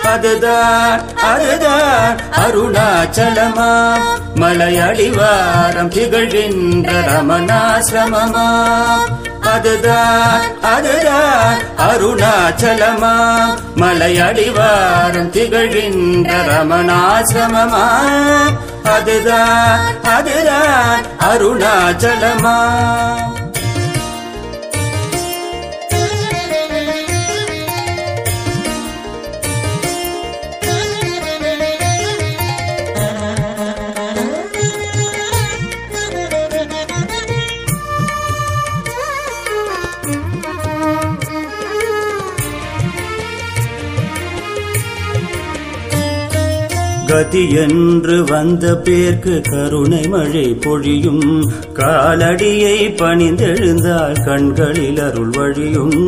அதுதான் அதுதான் அருணாச்சலமா மலையடிவாரம் திகழ்கின்ற ரமணாசிரமமா அதுதான் அதுதான் அருணாச்சலமா மலையடிவாரம் திகழ்கின்ற ரமணாசிரமமா அதுதான் அதுதான் அருணாச்சலமா கதி என்று வந்த பேர்க்கு கருணை மழை பொழியும் காலடியை பணிந்தெழுந்தால் கண்களில் அருள் வழியும்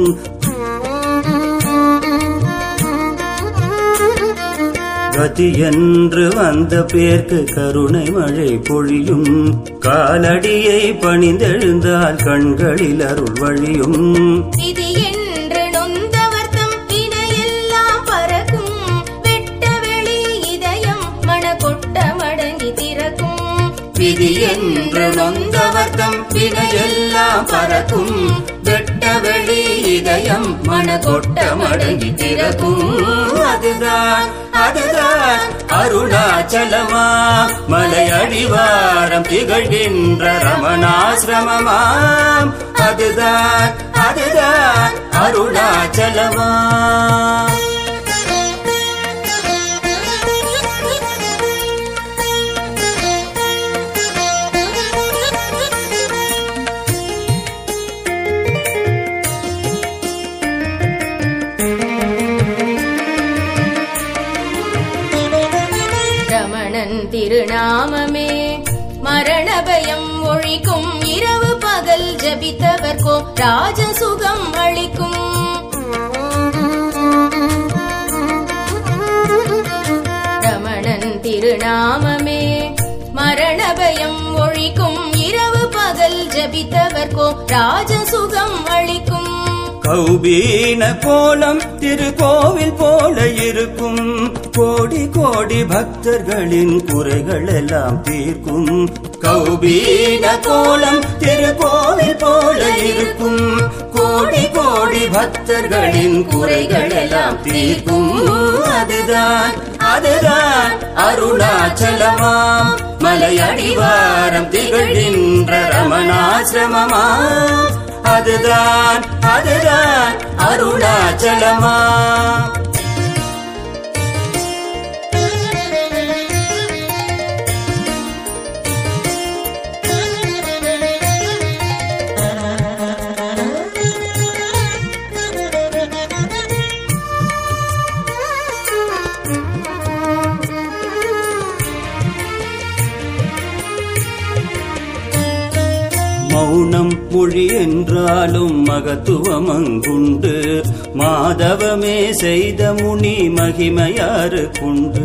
கதி என்று வந்த பேர்க்கு கருணை மழை பொழியும் காலடியை பணிந்தெழுந்தால் கண்களில் அருள் வழியும் விதி என்று நொந்தவர்த்தம் வினையெல்லாம் பறக்கும் வெட்ட வெளி இதயம் மணக்கொட்ட மடங்கி திறக்கும் விதி என்று நொந்தவர்த்தம் வினையெல்லாம் பறக்கும் வெட்ட வெளி இதயம் மனகொட்ட மடங்கி திறக்கும் அதுதான் அதுதான் அருணாச்சலமா மலை அடிவாரம் திகழ்கின்ற ரமணாசிரமமாம் அதுதான் அதுதான் அருணாச்சலமா ரமணன் திருநாமமே மரண பயம் ஒழிக்கும் இரவு பகல் ஜபித்தவர்க்கோ ராஜசுகம் அளிக்கும் ரமணன் திருநாமமே மரண பயம் ஒழிக்கும் இரவு பகல் ஜபித்தவர்க்கோ ராஜசுகம் அளிக்கும் கௌபீன கோலம் திருக்கோவில் போல இருக்கும் கோடி கோடி பக்தர்களின் குறைகள் எல்லாம் தீர்க்கும் கௌபீன கோலம் திருக்கோவில் போல இருக்கும் கோடி கோடி பக்தர்களின் குறைகள் எல்லாம் தீர்க்கும் அதுதான் அதுதான் அருணாச்சலமாம் மலையடிவாரம் திகழ்கின்ற ரமணாசிரமமா அதுதான் அதுதான் அருணாச்சலமா மௌனம் மொழி என்றாலும் மகத்துவம் அங்குண்டு மாதவமே செய்த முனி மகிமையாறு குண்டு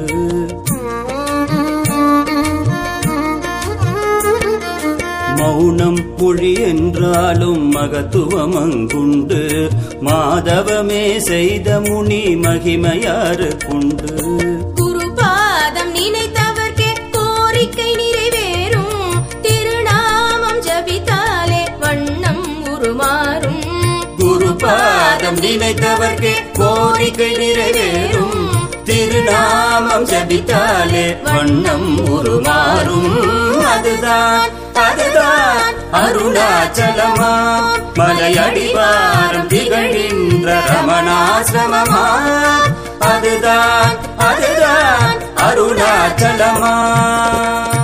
மௌனம் மொழி என்றாலும் மகத்துவம் அங்குண்டு மாதவமே செய்த முனி மகிமையாறு குண்டு குருபாதம் நினைத்தவர்க்கே கோரிக்கை நிறைவேறும் திருநாமம் ஜபித்தாலே வண்ணம் உருமாறும் குருபாதம் நினைத்தவர்க்கே கோரிக்கை நிறைவேறும் திருநாமம் ஜபித்தாலே வண்ணம் உருமாறும் அதுதான் அதுதான் அருணாச்சலமா மலையடிவாரம் திகழ்கின்ற ரமணாசிரமமா அதுதான் அதுதான் அருணாச்சலமா